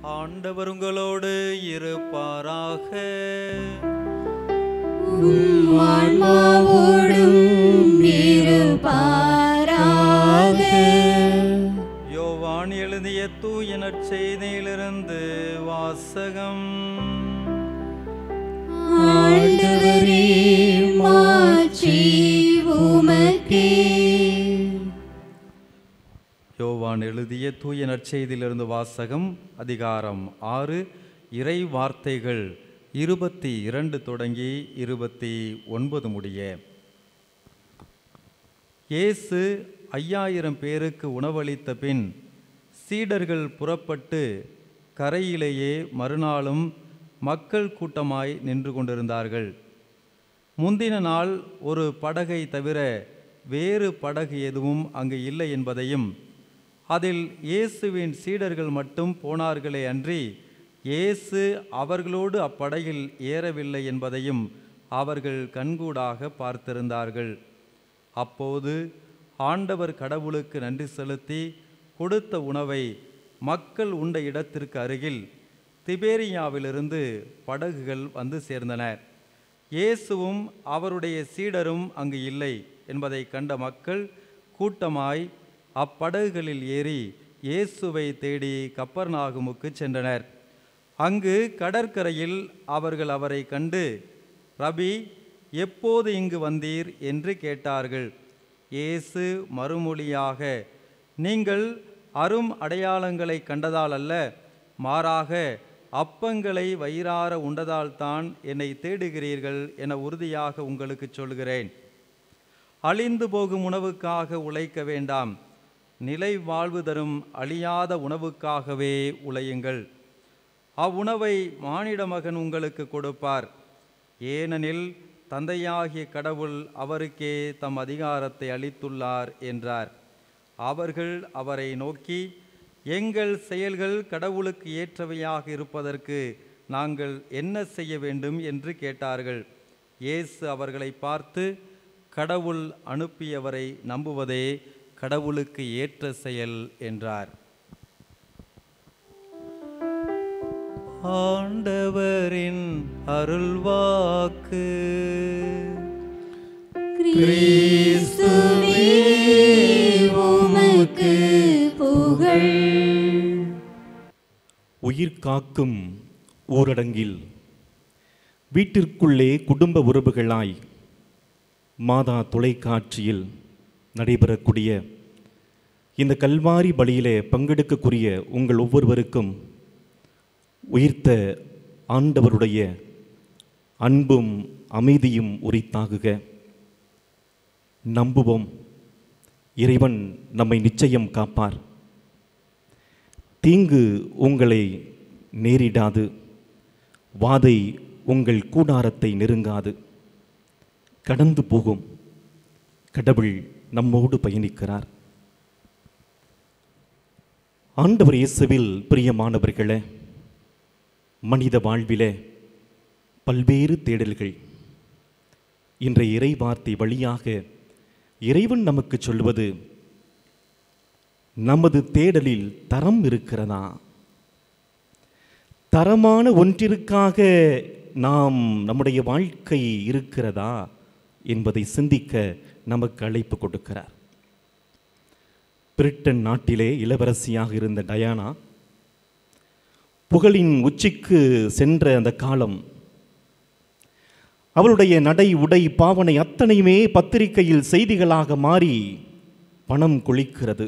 ஆண்டவர் உங்களோடு இருப்பாராக ஆன்மாவோடும் இருப்பாராக யோவான் எழுதிய தூய நற்செய்தியிலிருந்து வாசகம் ஆண்டவரே மாட்சி உமக்கே யோவான் எழுதிய தூய நற்செய்தியிலிருந்து வாசகம் அதிகாரம் ஆறு இறை வார்த்தைகள் இருபத்தி இரண்டு தொடங்கி இருபத்தி ஒன்பது முடிய இயேசு ஐயாயிரம் பேருக்கு உணவளித்த பின் சீடர்கள் புறப்பட்டு கரையிலேயே மறுநாளும் மக்கள் கூட்டமாய் நின்று கொண்டிருந்தார்கள் முந்தின நாள் ஒரு படகை தவிர வேறு படகு எதுவும் அங்கு இல்லை என்பதையும் அதில் இயேசுவின் சீடர்கள் மட்டும் போனார்களே அன்றி இயேசு அவர்களோடு அப்படகில் ஏறவில்லை என்பதையும் அவர்கள் கண்கூடாக பார்த்திருந்தார்கள் அப்போது ஆண்டவர் கடவுளுக்கு நன்றி செலுத்தி கொடுத்த உணவை மக்கள் உண்ட இடத்திற்கு அருகில் திபேரியாவிலிருந்து படகுகள் வந்து சேர்ந்தன இயேசுவும் அவருடைய சீடரும் அங்கு இல்லை என்பதை கண்ட மக்கள் கூட்டமாய் அப்படகுகளில் ஏறி இயேசுவை தேடி கப்பர்நாகுமுக்கு சென்றனர் அங்கு கடற்கரையில் அவர்கள் அவரை கண்டு ரபி எப்போது இங்கு வந்தீர் என்று கேட்டார்கள் இயேசு மறுமொழியாக நீங்கள் அரும் அடையாளங்களை கண்டதால் அல்ல மாறாக அப்பங்களை வயிறார உண்டதால்தான் என்னை தேடுகிறீர்கள் என உறுதியாக உங்களுக்கு சொல்கிறேன் அழிந்து போகும் உணவுக்காக உழைக்க வேண்டாம் நிலை வாழ்வு தரும் அழியாத உணவுக்காகவே உழையுங்கள் அவ்வுணவை மானிட மகன் உங்களுக்கு கொடுப்பார் ஏனெனில் தந்தையாகிய கடவுள் அவருக்கே தம் அதிகாரத்தை அளித்துள்ளார் என்றார் அவர்கள் அவரை நோக்கி எங்கள் செயல்கள் கடவுளுக்கு ஏற்றவையாக இருப்பதற்கு நாங்கள் என்ன செய்ய வேண்டும் என்று கேட்டார்கள் இயேசு அவர்களை பார்த்து கடவுள் அனுப்பியவரை நம்புவதே கடவுளுக்கு ஏற்ற செயல் என்றார் ஆண்டவரின் அருள்வாக்கு கிறிஸ்துவே உமக்கு புகழ் உயிர் காக்கும் ஊரடங்கில் வீட்டிற்குள்ளே குடும்ப உறவுகளாய் மாதா தொலைக்காட்சியில் நடைபெறக்கூடிய இந்த கல்வாரி பலியிலே பங்கெடுக்கக்கூடிய உங்கள் ஒவ்வொருவருக்கும் உயிர்த்த ஆண்டவருடைய அன்பும் அமைதியும் உரித்தாகுக நம்புவோம் இறைவன் நம்மை நிச்சயம் காப்பார் தீங்கு உங்களை நேரிடாது வாதை உங்கள் கூடாரத்தை நெருங்காது கடந்து போகும் கடவுள் நம்மோடு பயணிக்கிறார் ஆண்டவர் இயேசுவில் பிரியமானவர்களே மனித வாழ்விலே பல்வேறு தேடல்கள் இன்றைய இறை வார்த்தை வழியாக இறைவன் நமக்கு சொல்வது நமது தேடலில் தரம் இருக்கிறதா தரமான ஒன்றிற்காக நாம் நம்முடைய வாழ்க்கை இருக்கிறதா என்பதை சிந்திக்க நமக்கு அழைப்பு கொடுக்கிறார் பிரிட்டன் நாட்டிலே இளவரசியாக இருந்த டயானா புகழின் உச்சிக்கு சென்ற அந்த காலம் அவளுடைய நடை உடை பாவனை அத்தனையுமே பத்திரிகையில் செய்திகளாக மாறி பணம் கொளிக்கிறது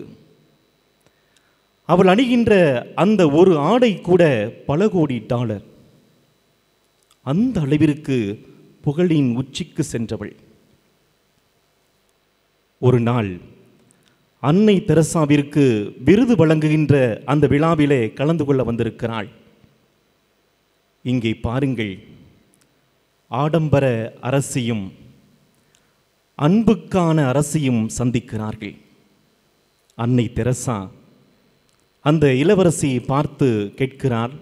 அவள் அணிகின்ற அந்த ஒரு ஆடை கூட பல கோடி டாலர் அந்த அளவிற்கு புகழின் உச்சிக்கு சென்றவள் ஒரு நாள் அன்னை தெரசாவிற்கு விருது வழங்குகின்ற அந்த விழாவிலே கலந்து கொள்ள வந்திருக்கிறாள் இங்கே பாருங்கள் ஆடம்பர அரசியும் அன்புக்கான அரசியும் சந்திக்கிறார்கள் அன்னை தெரசா அந்த இளவரசியை பார்த்து கேட்கிறார்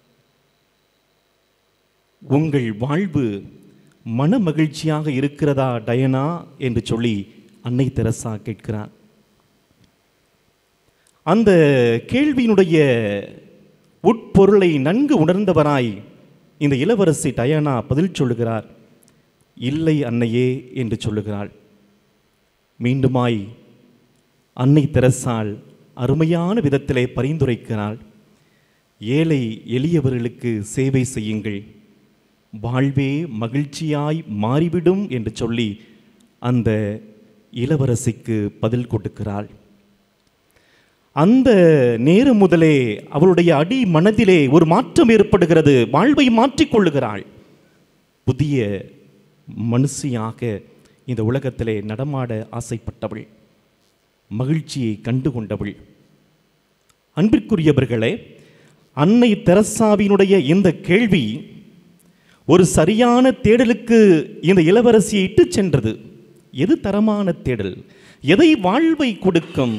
உங்கள் வாழ்வு மன மகிழ்ச்சியாக இருக்கிறதா டயனா என்று சொல்லி அன்னை தெரசா கேட்கிறார் அந்த கேள்வியினுடைய உட்பொருளை நன்கு உணர்ந்தவராய் இந்த இளவரசி டயானா பதில் சொல்லுகிறார் இல்லை அன்னையே என்று சொல்லுகிறாள் மீண்டுமாய் அன்னை தெரசாள் அருமையான விதத்திலே பரிந்துரைக்கிறாள் ஏழை எளியவர்களுக்கு சேவை செய்யுங்கள் வாழ்வே மகிழ்ச்சியாய் மாறிவிடும் என்று சொல்லி அந்த இளவரசிக்கு பதில் கொடுக்கிறாள் அந்த நேரம் முதலே அவளுடைய அடி மனதிலே ஒரு மாற்றம் ஏற்படுகிறது வாழ்வை மாற்றிக்கொள்ளுகிறாள் புதிய மனுஷியாக இந்த உலகத்திலே நடமாட ஆசைப்பட்டவள் மகிழ்ச்சியை கண்டு கொண்டவள் அன்பிற்குரியவர்களே அன்னை தெரசாவினுடைய இந்த கேள்வி ஒரு சரியான தேடலுக்கு இந்த இளவரசியை இட்டுச் சென்றது எது தரமான தேடல் எதை வாழ்வை கொடுக்கும்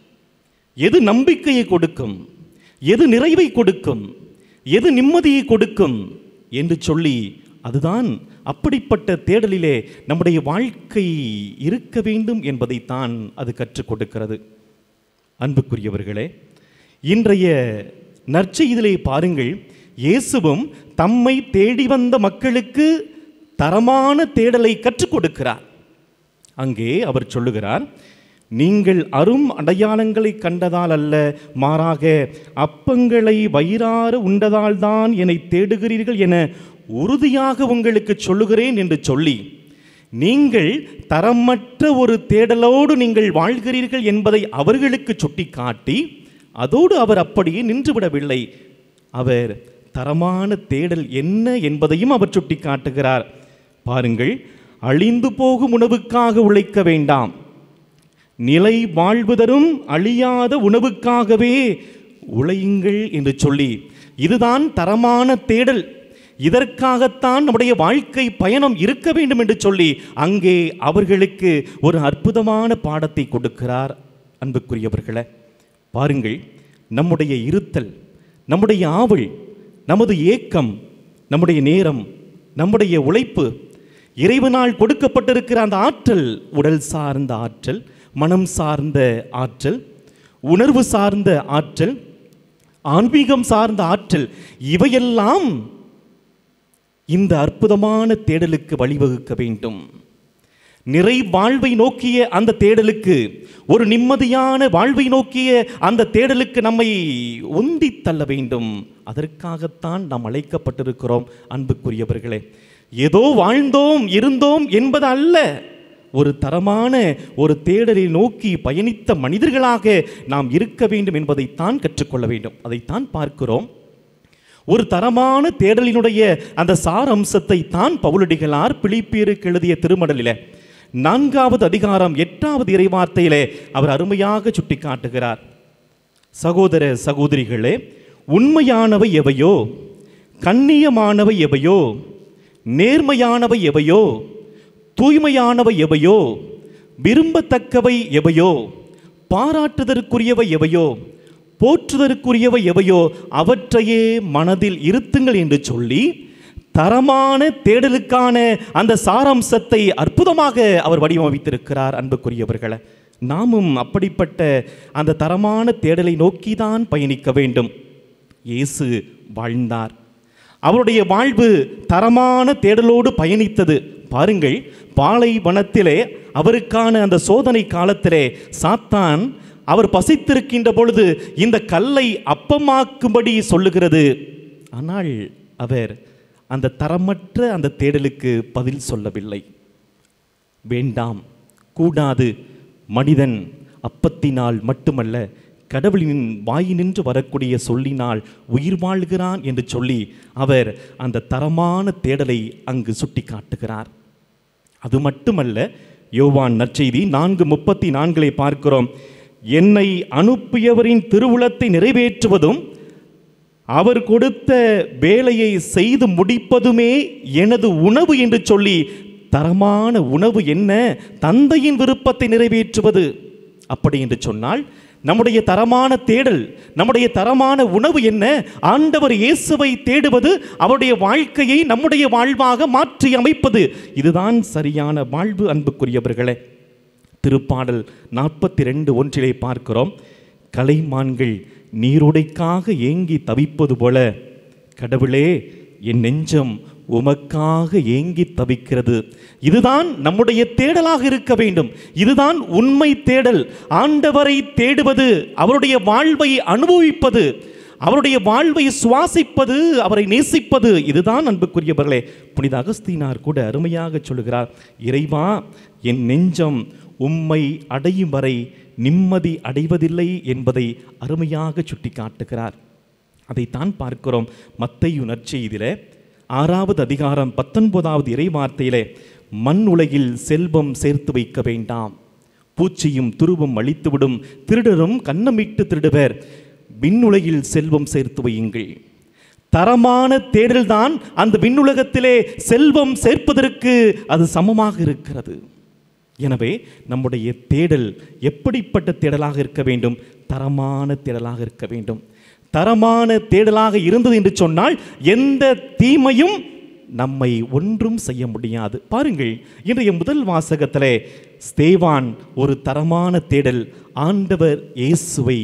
எது நம்பிக்கையை கொடுக்கும் எது நிறைவை கொடுக்கும் எது நிம்மதியை கொடுக்கும் என்று சொல்லி அதுதான் அப்படிப்பட்ட தேடலிலே நம்முடைய வாழ்க்கை இருக்க வேண்டும் என்பதைத்தான் அது கற்றுக் கொடுக்கிறது அன்புக்குரியவர்களே இன்றைய நற்செய்திலே பாருங்கள் இயேசுவும் தம்மை தேடி வந்த மக்களுக்கு தரமான தேடலை கற்றுக் கொடுக்கிறார் அங்கே அவர் சொல்லுகிறார் நீங்கள் அரும் அடையாளங்களை கண்டதால் அல்ல மாறாக அப்பங்களை வயிறார உண்டதால்தான் என்னை தேடுகிறீர்கள் என உறுதியாக உங்களுக்கு சொல்லுகிறேன் என்று சொல்லி நீங்கள் தரமற்ற ஒரு தேடலோடு நீங்கள் வாழ்கிறீர்கள் என்பதை அவர்களுக்கு சுட்டிக்காட்டி அதோடு அவர் அப்படியே நின்றுவிடவில்லை அவர் தரமான தேடல் என்ன என்பதையும் அவர் சுட்டிக்காட்டுகிறார் பாருங்கள் அழிந்து போகும் உணவுக்காக உழைக்க வேண்டாம் நிலை வாழ்வு தரும் அழியாத உணவுக்காகவே உழையுங்கள் என்று சொல்லி இதுதான் தரமான தேடல் இதற்காகத்தான் நம்முடைய வாழ்க்கை பயணம் இருக்க வேண்டும் என்று சொல்லி அங்கே அவர்களுக்கு ஒரு அற்புதமான பாடத்தை கொடுக்கிறார் அன்புக்குரியவர்களே பாருங்கள் நம்முடைய இருத்தல் நம்முடைய ஆவல் நமது ஏக்கம் நம்முடைய நேரம் நம்முடைய உழைப்பு இறைவனால் கொடுக்கப்பட்டிருக்கிற அந்த ஆற்றல் உடல் சார்ந்த ஆற்றல் மனம் சார்ந்த ஆற்றல் உணர்வு சார்ந்த ஆற்றல் ஆன்மீகம் சார்ந்த ஆற்றல் இவையெல்லாம் இந்த அற்புதமான தேடலுக்கு வழிவகுக்க வேண்டும் நிறை வாழ்வை நோக்கிய அந்த தேடலுக்கு ஒரு நிம்மதியான வாழ்வை நோக்கிய அந்த தேடலுக்கு நம்மை உந்தி தள்ள வேண்டும் அதற்காகத்தான் நாம் அழைக்கப்பட்டிருக்கிறோம் அன்புக்குரியவர்களே ஏதோ வாழ்ந்தோம் இருந்தோம் என்பது அல்ல ஒரு தரமான ஒரு தேடலை நோக்கி பயணித்த மனிதர்களாக நாம் இருக்க வேண்டும் என்பதைத்தான் கற்றுக்கொள்ள வேண்டும் அதைத்தான் பார்க்கிறோம் ஒரு தரமான தேடலினுடைய அந்த சார அம்சத்தை தான் பவுலடிகளார் பிலிப்பியருக்கு எழுதிய திருமடலிலே நான்காவது அதிகாரம் எட்டாவது இறைவார்த்தையிலே அவர் அருமையாக சுட்டிக்காட்டுகிறார் சகோதர சகோதரிகளே உண்மையானவை எவையோ கண்ணியமானவை எவையோ நேர்மையானவை எவையோ தூய்மையானவை எவையோ விரும்பத்தக்கவை எவையோ பாராட்டுதற்குரியவை எவையோ போற்றுதற்குரியவை எவையோ அவற்றையே மனதில் இருத்துங்கள் என்று சொல்லி தரமான தேடலுக்கான அந்த சாராம்சத்தை அற்புதமாக அவர் வடிவமைத்திருக்கிறார் அன்புக்குரியவர்களை நாமும் அப்படிப்பட்ட அந்த தரமான தேடலை நோக்கிதான் பயணிக்க வேண்டும் இயேசு வாழ்ந்தார் அவருடைய வாழ்வு தரமான தேடலோடு பயணித்தது பாருங்கள் பாலைவனத்திலே அவருக்கான அந்த சோதனை காலத்திலே சாத்தான் அவர் பசித்திருக்கின்ற பொழுது இந்த கல்லை அப்பமாக்கும்படி சொல்லுகிறது ஆனால் அவர் அந்த தரமற்ற அந்த தேடலுக்கு பதில் சொல்லவில்லை வேண்டாம் கூடாது மனிதன் அப்பத்தினால் மட்டுமல்ல கடவுளின் வாயினின்று வரக்கூடிய சொல்லினால் உயிர் வாழ்கிறான் என்று சொல்லி அவர் அந்த தரமான தேடலை அங்கு சுட்டி காட்டுகிறார் அது மட்டுமல்ல யோவான் நற்செய்தி நான்கு முப்பத்தி நான்களை பார்க்கிறோம் என்னை அனுப்பியவரின் திருவுளத்தை நிறைவேற்றுவதும் அவர் கொடுத்த வேலையை செய்து முடிப்பதுமே எனது உணவு என்று சொல்லி தரமான உணவு என்ன தந்தையின் விருப்பத்தை நிறைவேற்றுவது அப்படி என்று சொன்னால் நம்முடைய தரமான தேடல் நம்முடைய தரமான உணவு என்ன ஆண்டவர் இயேசுவை தேடுவது அவருடைய வாழ்க்கையை நம்முடைய வாழ்வாக மாற்றி அமைப்பது இதுதான் சரியான வாழ்வு அன்புக்குரியவர்களே திருப்பாடல் நாற்பத்தி ரெண்டு ஒன்றிலே பார்க்கிறோம் கலைமான்கள் நீரோடைக்காக ஏங்கி தவிப்பது போல கடவுளே என் நெஞ்சம் உமக்காக ஏங்கி தவிக்கிறது இதுதான் நம்முடைய தேடலாக இருக்க வேண்டும் இதுதான் உண்மை தேடல் ஆண்டவரை தேடுவது அவருடைய வாழ்வை அனுபவிப்பது அவருடைய வாழ்வை சுவாசிப்பது அவரை நேசிப்பது இதுதான் அன்புக்குரியவர்களே புனித அகஸ்தீனார் கூட அருமையாக சொல்லுகிறார் இறைவா என் நெஞ்சம் உம்மை அடையும் வரை நிம்மதி அடைவதில்லை என்பதை அருமையாக சுட்டி காட்டுகிறார் அதைத்தான் பார்க்கிறோம் மத்தையு நற்செய்தியிலே ஆறாவது அதிகாரம் பத்தொன்பதாவது இறைவார்த்தையிலே மண் உலகில் செல்வம் சேர்த்து வைக்க வேண்டாம் பூச்சியும் துருவும் அழித்துவிடும் திருடரும் கன்னமிட்டு திருடுவர் விண்ணுலகில் செல்வம் சேர்த்து வையுங்கள் தரமான தேடல்தான் அந்த விண்ணுலகத்திலே செல்வம் சேர்ப்பதற்கு அது சமமாக இருக்கிறது எனவே நம்முடைய தேடல் எப்படிப்பட்ட தேடலாக இருக்க வேண்டும் தரமான தேடலாக இருக்க வேண்டும் தரமான தேடலாக இருந்தது என்று சொன்னால் எந்த தீமையும் நம்மை ஒன்றும் செய்ய முடியாது பாருங்கள் இன்றைய முதல் வாசகத்திலே ஸ்தேவான் ஒரு தரமான தேடல் ஆண்டவர் இயேசுவை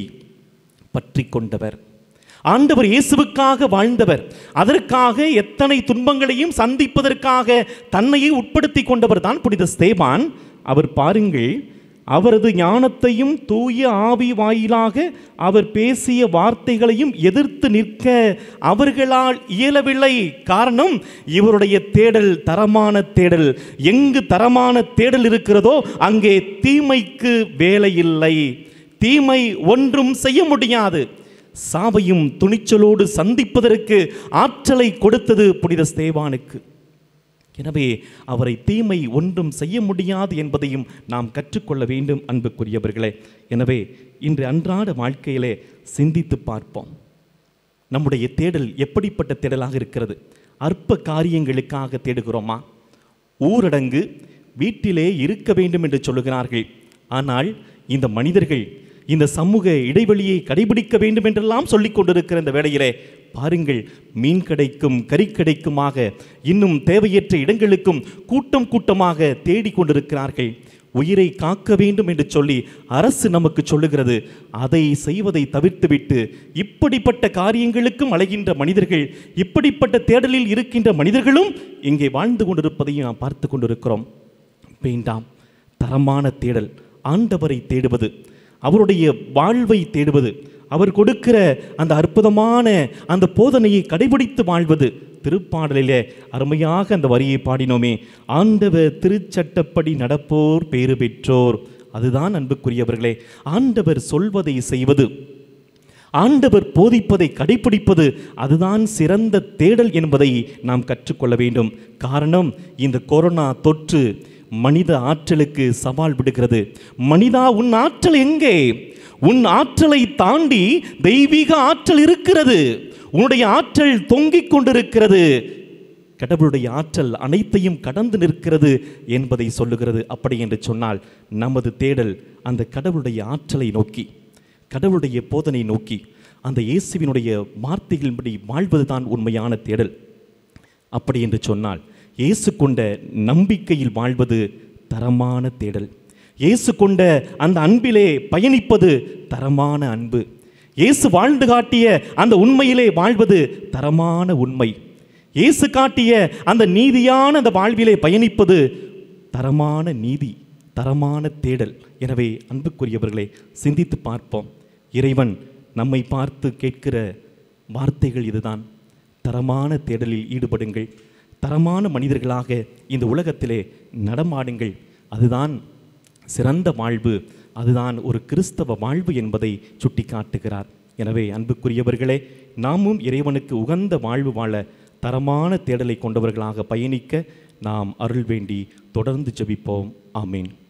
பற்றி கொண்டவர் ஆண்டவர் இயேசுவுக்காக வாழ்ந்தவர் அதற்காக எத்தனை துன்பங்களையும் சந்திப்பதற்காக தன்னையே உட்படுத்தி கொண்டவர் தான் புனித ஸ்தேவான் அவர் பாருங்கள் அவரது ஞானத்தையும் தூய ஆவி வாயிலாக அவர் பேசிய வார்த்தைகளையும் எதிர்த்து நிற்க அவர்களால் இயலவில்லை காரணம் இவருடைய தேடல் தரமான தேடல் எங்கு தரமான தேடல் இருக்கிறதோ அங்கே தீமைக்கு வேலை இல்லை தீமை ஒன்றும் செய்ய முடியாது சாவையும் துணிச்சலோடு சந்திப்பதற்கு ஆற்றலை கொடுத்தது புனித ஸ்தேவானுக்கு எனவே அவரை தீமை ஒன்றும் செய்ய முடியாது என்பதையும் நாம் கற்றுக்கொள்ள வேண்டும் அன்புக்குரியவர்களே எனவே இன்று அன்றாட வாழ்க்கையிலே சிந்தித்து பார்ப்போம் நம்முடைய தேடல் எப்படிப்பட்ட தேடலாக இருக்கிறது அற்ப காரியங்களுக்காக தேடுகிறோமா ஊரடங்கு வீட்டிலே இருக்க வேண்டும் என்று சொல்லுகிறார்கள் ஆனால் இந்த மனிதர்கள் இந்த சமூக இடைவெளியை கடைபிடிக்க வேண்டும் என்றெல்லாம் சொல்லிக் கொண்டிருக்கிற இந்த வேளையிலே பாருங்கள் மீன் கடைக்கும் கறிக்கடைக்குமாக இன்னும் தேவையற்ற இடங்களுக்கும் கூட்டம் கூட்டமாக தேடிக் கொண்டிருக்கிறார்கள் உயிரை காக்க வேண்டும் என்று சொல்லி அரசு நமக்கு சொல்லுகிறது அதை செய்வதை தவிர்த்துவிட்டு இப்படிப்பட்ட காரியங்களுக்கும் அலைகின்ற மனிதர்கள் இப்படிப்பட்ட தேடலில் இருக்கின்ற மனிதர்களும் இங்கே வாழ்ந்து கொண்டிருப்பதையும் நாம் பார்த்து கொண்டிருக்கிறோம் வேண்டாம் தரமான தேடல் ஆண்டவரை தேடுவது அவருடைய வாழ்வை தேடுவது அவர் கொடுக்கிற அந்த அற்புதமான அந்த போதனையை கடைபிடித்து வாழ்வது திருப்பாடலிலே அருமையாக அந்த வரியை பாடினோமே ஆண்டவர் திருச்சட்டப்படி நடப்போர் பேறு பெற்றோர் அதுதான் அன்புக்குரியவர்களே ஆண்டவர் சொல்வதை செய்வது ஆண்டவர் போதிப்பதை கடைபிடிப்பது அதுதான் சிறந்த தேடல் என்பதை நாம் கற்றுக்கொள்ள வேண்டும் காரணம் இந்த கொரோனா தொற்று மனித ஆற்றலுக்கு சவால் விடுகிறது மனிதா உன் ஆற்றல் எங்கே உன் ஆற்றலை தாண்டி தெய்வீக ஆற்றல் இருக்கிறது உன்னுடைய ஆற்றல் தொங்கிக் கொண்டிருக்கிறது கடவுளுடைய ஆற்றல் அனைத்தையும் கடந்து நிற்கிறது என்பதை சொல்லுகிறது அப்படி என்று சொன்னால் நமது தேடல் அந்த கடவுளுடைய ஆற்றலை நோக்கி கடவுளுடைய போதனை நோக்கி அந்த இயேசுவினுடைய வார்த்தைகளின்படி வாழ்வதுதான் உண்மையான தேடல் அப்படி என்று சொன்னால் இயேசு கொண்ட நம்பிக்கையில் வாழ்வது தரமான தேடல் இயேசு கொண்ட அந்த அன்பிலே பயணிப்பது தரமான அன்பு இயேசு வாழ்ந்து காட்டிய அந்த உண்மையிலே வாழ்வது தரமான உண்மை இயேசு காட்டிய அந்த நீதியான அந்த வாழ்விலே பயணிப்பது தரமான நீதி தரமான தேடல் எனவே அன்புக்குரியவர்களே சிந்தித்து பார்ப்போம் இறைவன் நம்மை பார்த்து கேட்கிற வார்த்தைகள் இதுதான் தரமான தேடலில் ஈடுபடுங்கள் தரமான மனிதர்களாக இந்த உலகத்திலே நடமாடுங்கள் அதுதான் சிறந்த வாழ்வு அதுதான் ஒரு கிறிஸ்தவ வாழ்வு என்பதை சுட்டி காட்டுகிறார் எனவே அன்புக்குரியவர்களே நாமும் இறைவனுக்கு உகந்த வாழ்வு வாழ தரமான தேடலை கொண்டவர்களாக பயணிக்க நாம் அருள் வேண்டி தொடர்ந்து ஜெபிப்போம் ஆமீன்